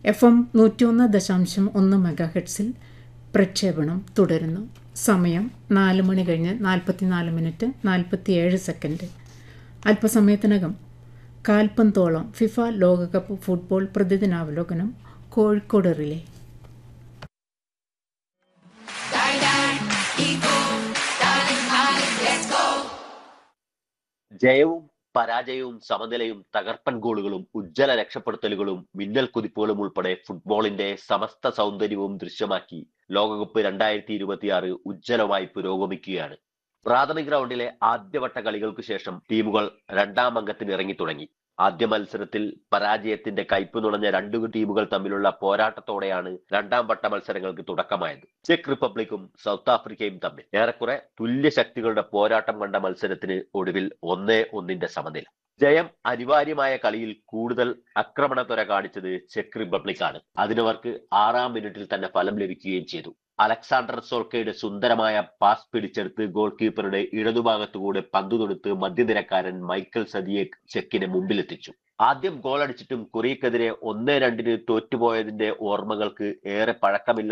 F M നൂറ്റിയൊന്ന് ദശാംശം ഒന്ന് മെഗാഹെഡ്സിൽ പ്രക്ഷേപണം തുടരുന്നു സമയം നാല് മണി കഴിഞ്ഞ് നാൽപ്പത്തിനാല് മിനിറ്റ് നാൽപ്പത്തിയേഴ് സെക്കൻഡ് അല്പസമയത്തിനകം കാൽപന്തോളം ഫിഫ ലോകകപ്പ് ഫുട്ബോൾ പ്രതിദിനാവലോകനം കോഴിക്കോട് റിലേ ജയവും പരാജയവും സമനിലയും തകർപ്പൻ ഗോളുകളും ഉജ്ജ്വല രക്ഷപ്പെടുത്തലുകളും മിന്നൽ കുതിപ്പുകളും ഉൾപ്പെടെ ഫുട്ബോളിന്റെ സമസ്ത സൗന്ദര്യവും ദൃശ്യമാക്കി ലോകകപ്പ് രണ്ടായിരത്തി ഇരുപത്തിയാറ് ഉജ്ജ്വലമായി പുരോഗമിക്കുകയാണ് പ്രാഥമിക റൗണ്ടിലെ ആദ്യവട്ട കളികൾക്ക് ശേഷം ടീമുകൾ രണ്ടാം അംഗത്തിന് ഇറങ്ങി തുടങ്ങി ആദ്യ മത്സരത്തിൽ പരാജയത്തിന്റെ കയ്പ് നുണഞ്ഞ രണ്ടു ടീമുകൾ തമ്മിലുള്ള പോരാട്ടത്തോടെയാണ് രണ്ടാം വട്ട മത്സരങ്ങൾക്ക് തുടക്കമായത് ചെക്ക് റിപ്പബ്ലിക്കും സൗത്ത് ആഫ്രിക്കയും തമ്മിൽ ഏറെക്കുറെ തുല്യ ശക്തികളുടെ പോരാട്ടം കണ്ട മത്സരത്തിന് ഒടുവിൽ ഒന്നേ ഒന്നിന്റെ സമനില ജയം അനിവാര്യമായ കളിയിൽ കൂടുതൽ ആക്രമണത്വര കാണിച്ചത് ചെക്ക് റിപ്പബ്ലിക്കാണ് അതിനവർക്ക് ആറാം മിനിറ്റിൽ തന്നെ ഫലം ലഭിക്കുകയും ചെയ്തു അലക്സാണ്ടർ സോൾക്കയുടെ സുന്ദരമായ പാസ് പിടിച്ചെടുത്ത് ഗോൾ കീപ്പറുടെ ഇടതുഭാഗത്തുകൂടെ പന്തു തൊടുത്ത് മധ്യനിരക്കാരൻ മൈക്കൽ സദിയെ ചെക്കിനെ മുമ്പിലെത്തിച്ചു ആദ്യം ഗോൾ അടിച്ചിട്ടും കൊറിയക്കെതിരെ ഒന്നേ രണ്ടിന് തോറ്റുപോയതിന്റെ ഓർമ്മകൾക്ക് ഏറെ പഴക്കമില്ല